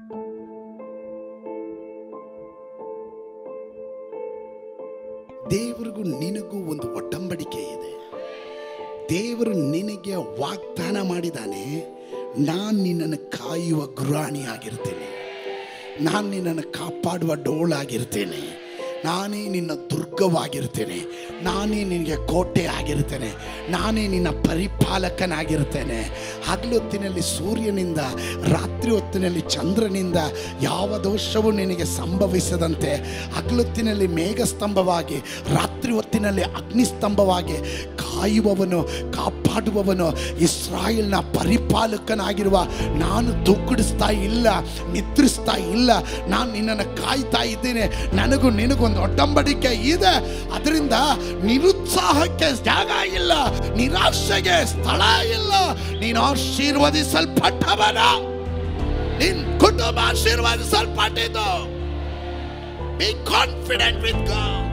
ದೇವರಿಗೂ ನಿನಗೂ ಒಂದು ಒಡಂಬಡಿಕೆ ಇದೆ ದೇವರು ನಿನಗೆ ವಾಗ್ದಾನ ಮಾಡಿದ್ದಾನೆ ನಾನು ನಿನ್ನನ್ನು ಕಾಯುವ ಗುರಾಣಿ ಆಗಿರ್ತೇನೆ ನಾನು ನಿನ್ನನ್ನು ಕಾಪಾಡುವ ಡೋಳಾಗಿರ್ತೇನೆ ನಾನೇ ನಿನ್ನ ದುರ್ಗವಾಗಿರ್ತೇನೆ ನಾನೇ ನಿನಗೆ ಕೋಟೆ ಆಗಿರ್ತೇನೆ ನಾನೇ ನಿನ್ನ ಪರಿಪಾಲಕನಾಗಿರ್ತೇನೆ ಹಗಲೊತ್ತಿನಲ್ಲಿ ಸೂರ್ಯನಿಂದ ರಾತ್ರಿ ಹೊತ್ತಿನಲ್ಲಿ ಚಂದ್ರನಿಂದ ಯಾವ ದೋಷವೂ ನಿನಗೆ ಸಂಭವಿಸದಂತೆ ಹಗಲೊತ್ತಿನಲ್ಲಿ ಮೇಘಸ್ತಂಭವಾಗಿ ರಾತ್ರಿ ಹೊತ್ತಿನಲ್ಲಿ ಅಗ್ನಿಸ್ತಂಭವಾಗಿ ಕಾಯುವವನು ಕಾಪಾಡುವವನು ಇಸ್ರಾಯೇಲ್ನ ಪರಿಪಾಲಕನಾಗಿರುವ ನಾನು ದುಗ್ಗುಡಿಸ್ತಾ ಇಲ್ಲ ನಿದ್ರಿಸ್ತಾ ಇಲ್ಲ ನಾನು ನಿನ್ನನ್ನು ಕಾಯ್ತಾ ಇದ್ದೇನೆ ನನಗೂ ನಿನಗೊಂದು ಒಡಂಬಡಿಕೆ ಇದೆ ಅದರಿಂದ ನಿರುತ್ಸಾಹಕ್ಕೆ ಜಾಗ ಇಲ್ಲ ನಿರಾಶೆಗೆ ಸ್ಥಳ ಇಲ್ಲ ನೀನು ಆಶೀರ್ವದಿಸಲ್ಪಟ್ಟವನ ನಿನ್ ಕುಟುಂಬ ಆಶೀರ್ವದಿಸಲ್ಪಟ್ಟಿದ್ದು ಬಿ ಕಾನ್ಫಿಡೆಂಟ್ ವಿತ್ ಗಾಡ್